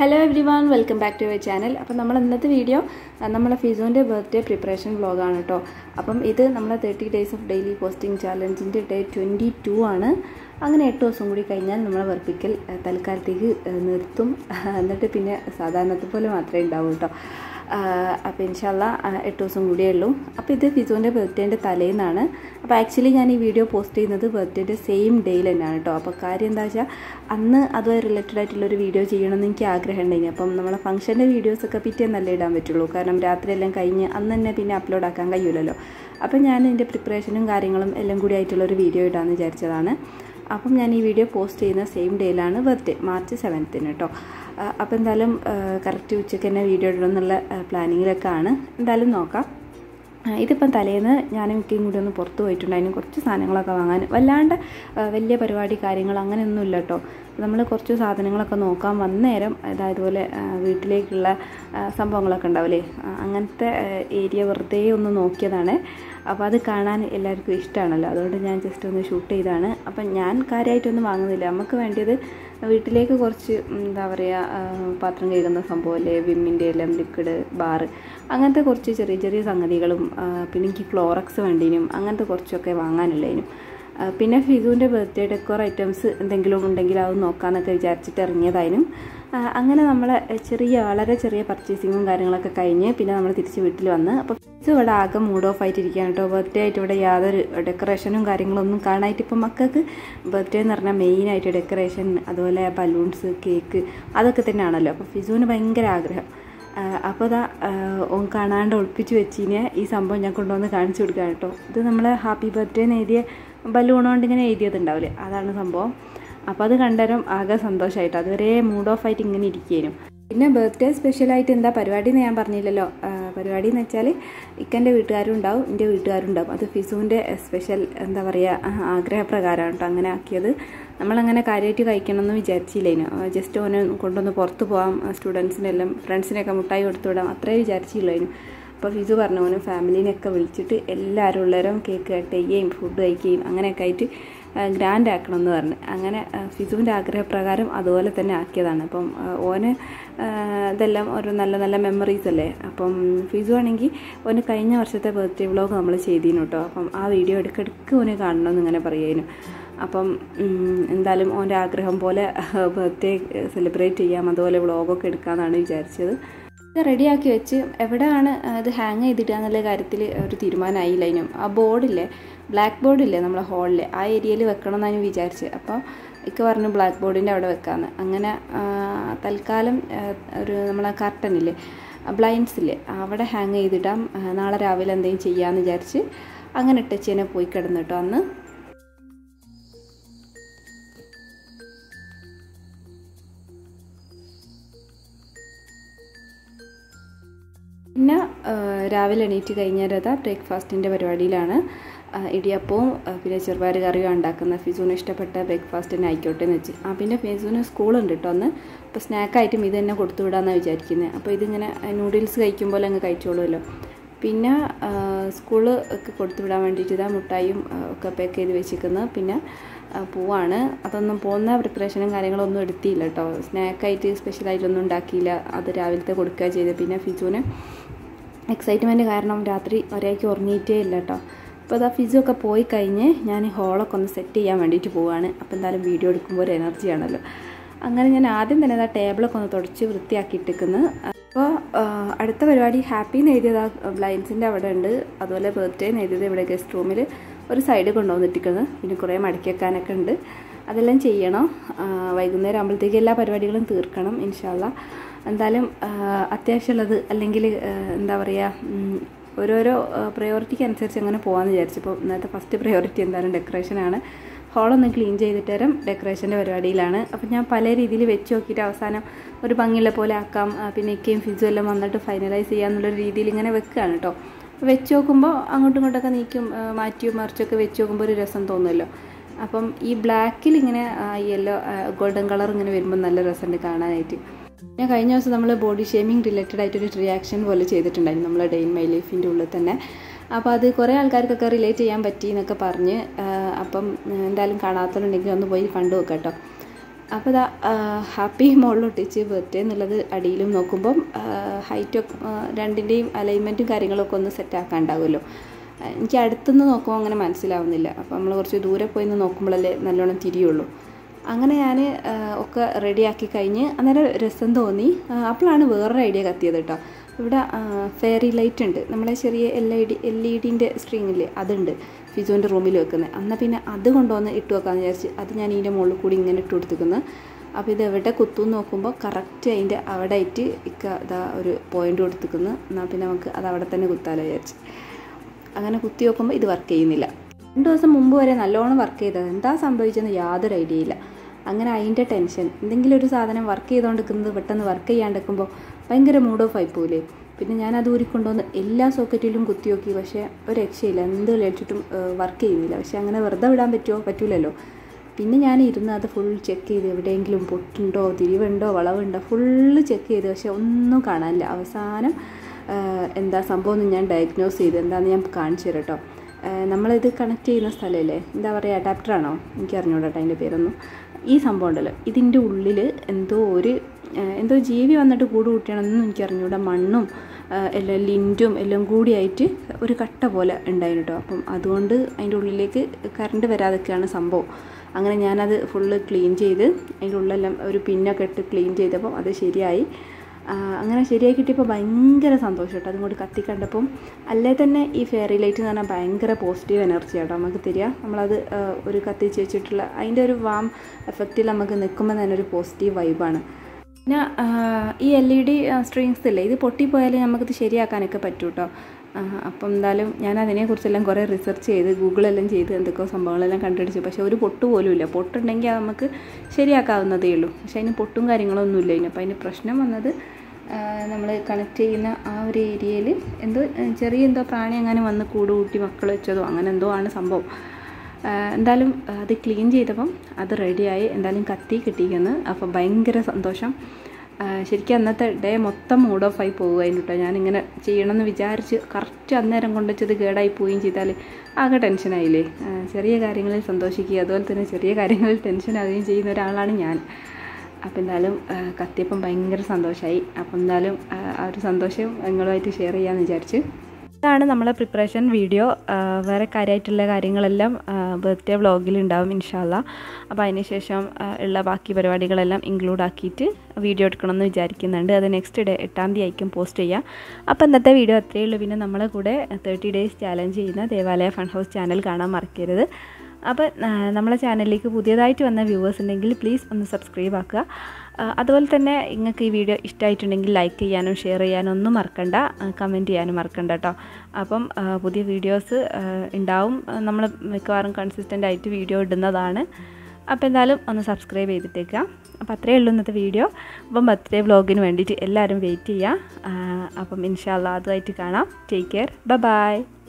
hello everyone welcome back to your channel അപ്പം നമ്മൾ ഇന്നത്തെ വീഡിയോ നമ്മളെ ഫിസോൻ്റെ ബർത്ത്ഡേ പ്രിപ്പറേഷൻ വ്ളോഗാണ് കേട്ടോ അപ്പം ഇത് നമ്മളെ thirty days of daily posting ചാലഞ്ചിൻ്റെ ഡേ ട്വൻറ്റി ടു ആണ് അങ്ങനെ എട്ട് ദിവസം കൂടി കഴിഞ്ഞാൽ നമ്മളെ വർപ്പിക്കൽ ഏഹ്, തൽക്കാലത്തേക്ക് ഏഹ്, നിർത്തും എന്നിട്ട് പിന്നെ സാധാരണത്തെ പോലെ മാത്രമേ ഉണ്ടാവൂ കേട്ടോ അപ്പോൾ ഇൻഷാല്ല എട്ട് ദിവസം കൂടിയേ ഉള്ളൂ അപ്പോൾ ഇത് ഫിസോൻ്റെ ബർത്ത്ഡേൻ്റെ തലേന്നാണ് അപ്പോൾ ആക്ച്വലി ഞാൻ ഈ വീഡിയോ പോസ്റ്റ് ചെയ്യുന്നത് ബർത്ത്ഡേൻ്റെ സെയിം ഡേയിൽ തന്നെയാണ് കേട്ടോ അപ്പോൾ കാര്യം എന്താ വെച്ചാൽ അന്ന് അതുമായി റിലേറ്റഡ് ആയിട്ടുള്ളൊരു വീഡിയോ ചെയ്യണമെന്ന് എനിക്ക് ആഗ്രഹം ഉണ്ടായിന് അപ്പം നമ്മളെ ഫംഗ്ഷൻ്റെ വീഡിയോസൊക്കെ പിറ്റേന്നല്ലേ ഇടാൻ പറ്റുള്ളൂ കാരണം രാത്രിയെല്ലാം കഴിഞ്ഞ് അന്ന് തന്നെ പിന്നെ അപ്ലോഡ് ആക്കാൻ കഴിയില്ലല്ലോ അപ്പം ഞാൻ ഇതിൻ്റെ പ്രിപ്പറേഷനും കാര്യങ്ങളും എല്ലാം കൂടി ആയിട്ടുള്ളൊരു വീഡിയോ ഇടാമെന്ന് വിചാരിച്ചതാണ് അപ്പം ഞാൻ ഈ വീഡിയോ പോസ്റ്റ് ചെയ്യുന്ന സെയിം ഡേയിലാണ് ബർത്ത്ഡേ മാർച്ച് സെവൻത്തിന് കേട്ടോ അപ്പോൾ എന്തായാലും കറക്റ്റ് ഉച്ചയ്ക്ക് തന്നെ വീഡിയോ ഇടണം എന്നുള്ള പ്ലാനിങ്ങിലൊക്കെ ആണ് എന്തായാലും നോക്കാം ആ, ഇതിപ്പം തലേന്ന് ഞാനും മിക്കയും കൂടി ഒന്ന് പുറത്ത് പോയിട്ടുണ്ടായിരുന്നു കുറച്ച് സാധനങ്ങളൊക്കെ വാങ്ങാൻ വല്ലാണ്ട് ആ, വലിയ പരിപാടി കാര്യങ്ങൾ അങ്ങനെയൊന്നും ഇല്ല കേട്ടോ നമ്മൾ കുറച്ച് സാധനങ്ങളൊക്കെ നോക്കാൻ വന്ന നേരം അതായത് പോലെ ആ, വീട്ടിലേക്കുള്ള ആ, സംഭവങ്ങളൊക്കെ ഉണ്ടാവില്ലേ ആ, അങ്ങനത്തെ ഏരിയ വെറുതെ ഒന്ന് നോക്കിയതാണ് അപ്പോൾ അത് കാണാൻ എല്ലാവർക്കും ഇഷ്ടമാണല്ലോ അതുകൊണ്ട് ഞാൻ ജസ്റ്റ് ഒന്ന് ഷൂട്ട് ചെയ്താണ് അപ്പം ഞാൻ കാര്യമായിട്ടൊന്നും വാങ്ങുന്നില്ല നമുക്ക് വേണ്ടിയത് വീട്ടിലേക്ക് കുറച്ച് എന്താ പറയുക ആ, പാത്രം കഴുകുന്ന സംഭവമല്ലേ വിമ്മിൻ്റെ എല്ലാം ലിക്വിഡ് ബാർ അങ്ങനത്തെ കുറച്ച് ചെറിയ ചെറിയ സംഗതികളും ആ, പിന്നെ എനിക്ക് ക്ലോറക്സ് വേണ്ടീനും അങ്ങനത്തെ കുറച്ചൊക്കെ വാങ്ങാനുള്ളതിനും ആ, പിന്നെ ഫിസുവിൻ്റെ ബർത്ത്ഡേ ഡെക്കോർ ഐറ്റംസ് എന്തെങ്കിലും ഉണ്ടെങ്കിൽ അത് നോക്കാമെന്നൊക്കെ വിചാരിച്ചിട്ട് ഇറങ്ങിയതായിരുന്നു ആ, അങ്ങനെ നമ്മൾ ചെറിയ വളരെ ചെറിയ പർച്ചേസിങ്ങും കാര്യങ്ങളൊക്കെ കഴിഞ്ഞ് പിന്നെ നമ്മൾ തിരിച്ച് വീട്ടിൽ വന്ന് അപ്പോൾ ഫിസ് ഇവിടെ ആകെ മൂഡ് ഓഫ് ആയിട്ടിരിക്കുകയാണ് കേട്ടോ ബർത്ത്ഡേ ആയിട്ട് ഇവിടെ യാതൊരു ഡെക്കറേഷനും കാര്യങ്ങളൊന്നും കാണാനായിട്ട് ഇപ്പം മക്കൾക്ക് ബർത്ത്ഡേ എന്ന് പറഞ്ഞാൽ മെയിനായിട്ട് ഡെക്കറേഷൻ അതുപോലെ ബലൂൺസ് കേക്ക് അതൊക്കെ തന്നെയാണല്ലോ അപ്പോൾ ഫിസുവിന് ഭയങ്കര ആഗ്രഹം അപ്പോൾ അതാ ഓൻ കാണാണ്ട് ഒളിപ്പിച്ച് വെച്ചിന് ഈ സംഭവം ഞാൻ കൊണ്ടുവന്ന് കാണിച്ചു കൊടുക്കാം കേട്ടോ ഇത് നമ്മൾ ഹാപ്പി ബർത്ത്ഡേ എന്ന് എഴുതിയ ബലൂൺ കൊണ്ട് ഇങ്ങനെ എഴുതിയതുണ്ടാവില്ലേ അതാണ് സംഭവം അപ്പോൾ അത് കണ്ടേരം ആകെ സന്തോഷമായിട്ട് അതുവരെ മൂഡ് ഓഫ് ആയിട്ട് ഇങ്ങനെ ഇരിക്കേനും പിന്നെ ബർത്ത്ഡേ സ്പെഷ്യലായിട്ട് എന്താ പരിപാടി എന്ന് ഞാൻ പറഞ്ഞില്ലല്ലോ ആ, പരിപാടി എന്ന് വെച്ചാൽ ഇക്കൻ്റെ വീട്ടുകാരും ഉണ്ടാവും എൻ്റെ വീട്ടുകാരും ഉണ്ടാവും അത് ഫിസുവിൻ്റെ സ്പെഷ്യൽ എന്താ പറയുക ആഗ്രഹപ്രകാരമാണ് കേട്ടോ അങ്ങനെ ആക്കിയത് നമ്മളങ്ങനെ കാര്യമായിട്ട് കഴിക്കണമെന്ന് വിചാരിച്ചില്ലേനു ജസ്റ്റ് ഓനെ കൊണ്ടൊന്ന് പുറത്ത് പോകാം സ്റ്റുഡൻസിനെല്ലാം ഫ്രണ്ട്സിനെയൊക്കെ മുട്ടായി കൊടുത്തു വിടാം അത്രേ വിചാരിച്ചില്ലേനു അപ്പോൾ ഫിസു പറഞ്ഞു ഓന് ഫാമിലീനെയൊക്കെ വിളിച്ചിട്ട് എല്ലാവരും ഉള്ളവരും കേക്ക് കട്ട് ചെയ്യുകയും ഫുഡ് കഴിക്കുകയും അങ്ങനെയൊക്കെ ആയിട്ട് ഗ്രാൻഡ് ആക്കണം എന്ന് പറഞ്ഞു അങ്ങനെ ഫിസുവിൻ്റെ ആഗ്രഹപ്രകാരം അതുപോലെ തന്നെ ആക്കിയതാണ് അപ്പം ആ, ഓന് ആ, ഇതെല്ലാം ഒരു നല്ല നല്ല മെമ്മറീസ് അല്ലേ അപ്പം ഫിസു ആണെങ്കിൽ ഓന് കഴിഞ്ഞ വർഷത്തെ ബർത്ത്ഡേ വ്ളോഗ് നമ്മൾ ചെയ്തിരുന്നു കേട്ടോ അപ്പം ആ വീഡിയോ ഇടയ്ക്കിടയ്ക്ക് ഓന് കാണണമെന്ന് ഇങ്ങനെ പറയുന്നു അപ്പം ഉം, എന്തായാലും ഓൻ്റെ ആഗ്രഹം പോലെ ബർത്ത്ഡേ സെലിബ്രേറ്റ് ചെയ്യാം അതുപോലെ വ്ളോഗൊക്കെ എടുക്കാമെന്നാണ് വിചാരിച്ചത് ഇത് റെഡിയാക്കി വെച്ച് എവിടെയാണ് ഇത് ഹാങ് ചെയ്തിടുക എന്നുള്ള കാര്യത്തിൽ ഒരു തീരുമാനമായില്ല അതിനും ആ ബോർഡില്ലേ ബ്ലാക്ക് ബോർഡില്ലേ നമ്മളെ ഹാളിലെ ആ ഏരിയയിൽ വെക്കണം എന്നാണ് ഞാൻ വിചാരിച്ചത് അപ്പോൾ ഇക്ക പറഞ്ഞു ബ്ലാക്ക് ബോർഡിൻ്റെ അവിടെ വെക്കാമെന്ന് അങ്ങനെ ആ, തൽക്കാലം ആ, ഒരു നമ്മളെ കർട്ടനില്ലേ ബ്ലൈൻഡ്സ് ഇല്ലേ അവിടെ ഹാങ് ചെയ്തിടാം ആ, നാളെ രാവിലെ എന്തെങ്കിലും ചെയ്യാമെന്ന് വിചാരിച്ച് അങ്ങനെ ഇട്ടച്ചേനെ പോയി കിടന്നു കേട്ടോ അന്ന് പിന്നെ ആ, രാവിലെ എണീറ്റ് കഴിഞ്ഞാൽ ബ്രേക്ക്ഫാസ്റ്റിൻ്റെ പരിപാടിയിലാണ് ആ, ഇടിയപ്പവും ആ, പിന്നെ ചെറുപയർ കറിയും ഉണ്ടാക്കുന്ന ഫിസൂന് ഇഷ്ടപ്പെട്ട ബ്രേക്ക്ഫാസ്റ്റ് തന്നെ ആയിക്കോട്ടെ എന്ന് വെച്ച് ആ പിന്നെ ഫിസൂന് സ്കൂളുണ്ട് കേട്ടോ ഒന്ന് അപ്പോൾ സ്നാക്കായിട്ടും ഇത് തന്നെ കൊടുത്തു വിടാമെന്നാണ് വിചാരിക്കുന്നത് അപ്പോൾ ഇതിങ്ങനെ നൂഡിൽസ് കഴിക്കുമ്പോൾ അങ്ങ് കഴിച്ചോളുമല്ലോ പിന്നെ സ്കൂള് ഒക്കെ കൊടുത്തു വിടാൻ വേണ്ടിയിട്ട് ഇതാ മുട്ടായും ആ, ഒക്കെ പാക്ക് ചെയ്ത് വെച്ചിരിക്കുന്നത് പിന്നെ ആ, പൂവാണ് അതൊന്നും പോകുന്ന പ്രിപ്പറേഷനും കാര്യങ്ങളൊന്നും എടുത്തില്ല കേട്ടോ സ്നാക്കായിട്ട് സ്പെഷ്യലായിട്ടൊന്നും ഉണ്ടാക്കിയില്ല അത് രാവിലത്തെ കൊടുക്കുക ചെയ്ത് പിന്നെ ഫിജുവിന് എക്സൈറ്റ്മെൻറ്റ് കാരണം രാത്രി ഒരേക്ക് ഉറങ്ങിയിട്ടേ ഇല്ല കേട്ടോ അപ്പോൾ അതാ ഫിസു ഒക്കെ പോയി കഴിഞ്ഞ് ഞാൻ ഹോളൊക്കെ ഒന്ന് സെറ്റ് ചെയ്യാൻ വേണ്ടിയിട്ട് പോവാണ് അപ്പോൾ എന്തായാലും വീഡിയോ എടുക്കുമ്പോൾ ഒരു എനർജി ആണല്ലോ അങ്ങനെ ഞാൻ ആദ്യം തന്നെ ആ ടേബിളൊക്കെ ഒന്ന് തുടച്ച് വൃത്തിയാക്കിയിട്ടിരിക്കുന്നു അപ്പോൾ അടുത്ത പരിപാടി ഹാപ്പി എന്ന് എഴുതിയത് ആ ബ്ലൈൻസിൻ്റെ അവിടെ ഉണ്ട് അതുപോലെ ബർത്ത്ഡേ എന്ന് എഴുതിയത് ഇവിടെ ഗസ്റ്റ് റൂമിൽ ഒരു സൈഡ് കൊണ്ടുവന്നിട്ടിരിക്കുന്നത് പിന്നെ കുറേ മടക്കി വെക്കാനൊക്കെ ഉണ്ട് അതെല്ലാം ചെയ്യണം ആ, വൈകുന്നേരം ആകുമ്പോഴത്തേക്ക് എല്ലാ പരിപാടികളും തീർക്കണം ഇൻഷാല്ല എന്തായാലും ആ, അത്യാവശ്യമുള്ളത് അല്ലെങ്കിൽ ആ, എന്താ പറയുക ഉം, ഓരോരോ പ്രയോറിറ്റിക്ക് അനുസരിച്ച് അങ്ങനെ പോകാമെന്ന് വിചാരിച്ചു ഇപ്പോൾ ഇന്നത്തെ ഫസ്റ്റ് പ്രയോറിറ്റി എന്തായാലും ഡെക്കറേഷനാണ് ഹോളൊന്ന് ക്ലീൻ ചെയ്തിട്ട് തരം ഡെക്കറേഷൻ്റെ പരിപാടിയിലാണ് അപ്പം ഞാൻ പല രീതിയിൽ വെച്ച് നോക്കിയിട്ട് അവസാനം ഒരു ഭംഗിയുള്ള പോലെ ആക്കാം ആ, പിന്നെ ഇക്കയും ഫിജും എല്ലാം വന്നിട്ട് ഫൈനലൈസ് ചെയ്യാന്നുള്ളൊരു രീതിയിൽ ഇങ്ങനെ വെക്കുകയാണ് കേട്ടോ വെച്ച് നോക്കുമ്പോൾ അങ്ങോട്ടും ഇങ്ങോട്ടൊക്കെ നീക്കും ആ, മാറ്റിയും മറിച്ചൊക്കെ വെച്ച് നോക്കുമ്പോൾ ഒരു രസം തോന്നുമല്ലോ അപ്പം ഈ ബ്ലാക്കിൽ ഇങ്ങനെ യെല്ലോ ഗോൾഡൻ കളർ ഇങ്ങനെ വരുമ്പോൾ നല്ല രസമുണ്ട് കാണാനായിട്ട് ഞാൻ കഴിഞ്ഞ ദിവസം നമ്മൾ ബോഡി ഷേമിങ് റിലേറ്റഡ് ആയിട്ടൊരു റിയാക്ഷൻ പോലെ ചെയ്തിട്ടുണ്ടായിരുന്നു നമ്മൾ ഡെയിൻ മൈ ലൈഫിൻ്റെ ഉള്ളിൽ തന്നെ അപ്പോൾ അത് കുറേ ആൾക്കാർക്കൊക്കെ റിലേറ്റ് ചെയ്യാൻ പറ്റി എന്നൊക്കെ പറഞ്ഞ് ആ, അപ്പം ആ, എന്തായാലും കാണാത്തവരുണ്ടെങ്കിൽ ഒന്ന് പോയി കണ്ടു നോക്കാം കേട്ടോ അപ്പോൾ ഇതാ ഹാപ്പി മുകളിലൊട്ടിച്ച് ബർത്ത്ഡേ എന്നുള്ളത് അടിയിലും നോക്കുമ്പം ഹൈറ്റൊക്കെ രണ്ടിൻ്റെയും അലൈൻമെൻറ്റും കാര്യങ്ങളൊക്കെ ഒന്ന് സെറ്റ് ആക്കാണ്ടാവുമല്ലോ എനിക്ക് അടുത്തുനിന്ന് നോക്കുമ്പോൾ അങ്ങനെ മനസ്സിലാവുന്നില്ല അപ്പോൾ നമ്മൾ കുറച്ച് ദൂരെ പോയി നിന്ന് നോക്കുമ്പോഴല്ലേ നല്ലോണം തിരിയുള്ളൂ അങ്ങനെ ഞാൻ ഒക്കെ റെഡിയാക്കി കഴിഞ്ഞ് അന്നേരം രസം തോന്നി അപ്പോഴാണ് വേറൊരു ഐഡിയ കത്തിയത് കേട്ടോ ഇവിടെ ഫെയറി ലൈറ്റ് ഉണ്ട് നമ്മളെ ചെറിയ L I D L E ഡിൻ്റെ സ്ട്രിങ്ങില്ലേ അതുണ്ട് ഫിജോൻ്റെ റൂമിൽ വെക്കുന്നത് എന്നാൽ പിന്നെ അത് കൊണ്ടുവന്ന് ഇട്ട് വെക്കാമെന്ന് വിചാരിച്ച് അത് ഞാൻ ഇതിൻ്റെ മുകളിൽ കൂടി ഇങ്ങനെ ഇട്ട് കൊടുത്തിരിക്കുന്നത് അപ്പോൾ ഇത് എവിടെ കുത്തും നോക്കുമ്പോൾ കറക്റ്റ് അതിൻ്റെ അവിടെ ആയിട്ട് ഇക്ക ഇതാ ഒരു പോയിൻ്റ് കൊടുത്തിരിക്കുന്നു എന്നാൽ പിന്നെ നമുക്ക് അത് അവിടെ തന്നെ കുത്താലോ വിചാരിച്ച് അങ്ങനെ കുത്തി നോക്കുമ്പോൾ ഇത് വർക്ക് ചെയ്യുന്നില്ല രണ്ട് ദിവസം മുമ്പ് വരെ നല്ലോണം വർക്ക് ചെയ്തത് എന്താ സംഭവിച്ചെന്ന് യാതൊരു ഐഡിയ ഇല്ല അങ്ങനെ അതിൻ്റെ ടെൻഷൻ എന്തെങ്കിലും ഒരു സാധനം വർക്ക് ചെയ്തുകൊണ്ടിരിക്കുന്നത് പെട്ടെന്ന് വർക്ക് ചെയ്യാണ്ടിരിക്കുമ്പോൾ ഭയങ്കര മൂഡ് ഓഫ് ആയിപ്പോയില്ലേ പിന്നെ ഞാൻ അത് ഊരിക്കൊണ്ടുവന്ന് എല്ലാ സോക്കറ്റിലും കുത്തി നോക്കി പക്ഷേ ഒരു രക്ഷയില്ല എന്ത് കളിച്ചിട്ടും വർക്ക് ചെയ്യുന്നില്ല പക്ഷേ അങ്ങനെ വെറുതെ വിടാൻ പറ്റുമോ പറ്റൂലല്ലോ പിന്നെ ഞാൻ ഇരുന്ന് അത് ഫുൾ ചെക്ക് ചെയ്ത് എവിടെയെങ്കിലും പൊട്ടുണ്ടോ തിരിവുണ്ടോ വളവുണ്ടോ ഫുള്ള് ചെക്ക് ചെയ്ത് പക്ഷേ ഒന്നും കാണാനില്ല അവസാനം എന്താ സംഭവം എന്ന് ഞാൻ ഡയഗ്നോസ് ചെയ്ത് എന്താണെന്ന് ഞാൻ കാണിച്ചു തരാം കേട്ടോ നമ്മളിത് കണക്ട് ചെയ്യുന്ന സ്ഥലമല്ലേ എന്താ പറയുക അഡാപ്റ്ററാണോ എനിക്ക് അറിഞ്ഞൂടാട്ടോ അതിൻ്റെ പേരൊന്നും ഈ സംഭവം ഉണ്ടല്ലോ ഇതിൻ്റെ ഉള്ളിൽ എന്തോ ഒരു എന്തോ ജീവി വന്നിട്ട് കൂട് കൂട്ടിയാണെന്നും എനിക്ക് അറിഞ്ഞൂടാ മണ്ണും എല്ലാം ലിൻറ്റും എല്ലാം കൂടിയായിട്ട് ഒരു കട്ട പോലെ ഉണ്ടായിരുന്നു കേട്ടോ അപ്പം അതുകൊണ്ട് അതിൻ്റെ ഉള്ളിലേക്ക് കറണ്ട് വരാതൊക്കെയാണ് സംഭവം അങ്ങനെ ഞാനത് ഫുള്ള് ക്ലീൻ ചെയ്ത് അതിൻ്റെ ഉള്ളെല്ലാം ഒരു പിന്നൊക്കെ ഇട്ട് ക്ലീൻ ചെയ്തപ്പം അത് ശരിയായി അങ്ങനെ ശരിയായി കിട്ടിയപ്പോൾ ഭയങ്കര സന്തോഷം കേട്ടോ അതുകൊണ്ട് കത്തി കണ്ടപ്പം അല്ലേ തന്നെ ഈ ഫെയറി ലൈറ്റ് എന്ന് പറഞ്ഞാൽ ഭയങ്കര പോസിറ്റീവ് എനർജി ആട്ടോ നമുക്ക് തരിക നമ്മളത് ഒരു കത്തിച്ച് വെച്ചിട്ടുള്ള അതിൻ്റെ ഒരു വാം എഫക്റ്റിൽ നമുക്ക് നിൽക്കുമ്പോൾ തന്നെ ഒരു പോസിറ്റീവ് വൈബാണ് പിന്നെ ഈ എൽ ഇ ഡി സ്ട്രിങ്സ് ഇല്ലേ ഇത് പൊട്ടിപ്പോയാൽ നമുക്കിത് ശരിയാക്കാനൊക്കെ പറ്റും കേട്ടോ അപ്പം എന്തായാലും ഞാൻ അതിനെക്കുറിച്ചെല്ലാം കുറേ റിസർച്ച് ചെയ്ത് ഗൂഗിളെല്ലാം ചെയ്ത് എന്തൊക്കെയോ സംഭവങ്ങളെല്ലാം കണ്ടുപിടിച്ചു പക്ഷേ ഒരു പൊട്ട് പോലും ഇല്ല പൊട്ടുണ്ടെങ്കിൽ അത് നമുക്ക് ശരിയാക്കാവുന്നതേ ഉള്ളൂ പക്ഷേ അതിന് പൊട്ടും കാര്യങ്ങളൊന്നും ഇല്ല ഇനി അപ്പോൾ അതിന് പ്രശ്നം വന്നത് നമ്മൾ കണക്ട് ചെയ്യുന്ന ആ ഒരു ഏരിയയിൽ എന്തോ ചെറിയ എന്തോ പ്രാണി അങ്ങനെ വന്ന് കൂട് കൂട്ടി മക്കൾ വെച്ചതോ അങ്ങനെ എന്തോ ആണ് സംഭവം എന്തായാലും അത് ക്ലീൻ ചെയ്തപ്പം അത് റെഡിയായി എന്തായാലും കത്തി കിട്ടിയിരിക്കുന്നു അപ്പം ഭയങ്കര സന്തോഷം ശരിക്കും അന്നത്തെ ഡേ മൊത്തം മൂഡ് ഓഫ് ആയി പോവുകയായിരുന്നു കേട്ടോ ഞാനിങ്ങനെ ചെയ്യണമെന്ന് വിചാരിച്ച് കറക്റ്റ് അന്നേരം കൊണ്ടുവച്ചത് കേടായി പോവുകയും ചെയ്താൽ ആകെ ടെൻഷനായില്ലേ ചെറിയ കാര്യങ്ങളിൽ സന്തോഷിക്കുക അതുപോലെ തന്നെ ചെറിയ കാര്യങ്ങളിൽ ടെൻഷൻ ആവുകയും ചെയ്യുന്ന ഒരാളാണ് ഞാൻ അപ്പം എന്തായാലും കത്തിയപ്പം ഭയങ്കര സന്തോഷമായി അപ്പം എന്തായാലും ആ ഒരു സന്തോഷം നിങ്ങളുമായിട്ട് ഷെയർ ചെയ്യാമെന്ന് വിചാരിച്ച് ഇതാണ് നമ്മളെ പ്രിപ്പറേഷൻ വീഡിയോ വേറെ കാര്യമായിട്ടുള്ള കാര്യങ്ങളെല്ലാം ബർത്ത്ഡേ വ്ളോഗിൽ ഉണ്ടാവും ഇൻഷാല്ല അപ്പോൾ അതിന് ശേഷം ഉള്ള ബാക്കി പരിപാടികളെല്ലാം ഇൻക്ലൂഡ് ആക്കിയിട്ട് വീഡിയോ എടുക്കണമെന്ന് വിചാരിക്കുന്നുണ്ട് അത് നെക്സ്റ്റ് ഡേ എട്ടാം തീയതി ആയിരിക്കും പോസ്റ്റ് ചെയ്യുക അപ്പോൾ ഇന്നത്തെ വീഡിയോ അത്രയേ ഉള്ളൂ പിന്നെ നമ്മളെ കൂടെ തേർട്ടി ഡേയ്സ് ചാലഞ്ച് ചെയ്യുന്ന ദേവാലയ ഫൺ ഹൗസ് ചാനൽ കാണാൻ മറക്കരുത് അപ്പോൾ നമ്മളെ ചാനലിലേക്ക് പുതിയതായിട്ട് വന്ന വ്യൂവേഴ്സ് ഉണ്ടെങ്കിൽ പ്ലീസ് ഒന്ന് സബ്സ്ക്രൈബ് ആക്കുക അതുപോലെ തന്നെ നിങ്ങൾക്ക് ഈ വീഡിയോ ഇഷ്ടമായിട്ടുണ്ടെങ്കിൽ ലൈക്ക് ചെയ്യാനും ഷെയർ ചെയ്യാനും ഒന്നും മറക്കണ്ട കമൻറ്റ് ചെയ്യാനും മറക്കണ്ട കേട്ടോ അപ്പം പുതിയ വീഡിയോസ് ഉണ്ടാവും നമ്മൾ മിക്കവാറും കൺസിസ്റ്റൻ്റ് ആയിട്ട് വീഡിയോ ഇടുന്നതാണ് അപ്പോൾ എന്തായാലും ഒന്ന് സബ്സ്ക്രൈബ് ചെയ്തിട്ടേക്കുക അപ്പോൾ അത്രയേ ഉള്ളൂ ഇന്നത്തെ വീഡിയോ അപ്പം ബർത്ത്ഡേ വ്ളോഗിന് വേണ്ടിയിട്ട് എല്ലാവരും വെയിറ്റ് ചെയ്യുക അപ്പം ഇൻഷാല്ല അതുമായിട്ട് കാണാം ടേക്ക് കെയർ ബൈ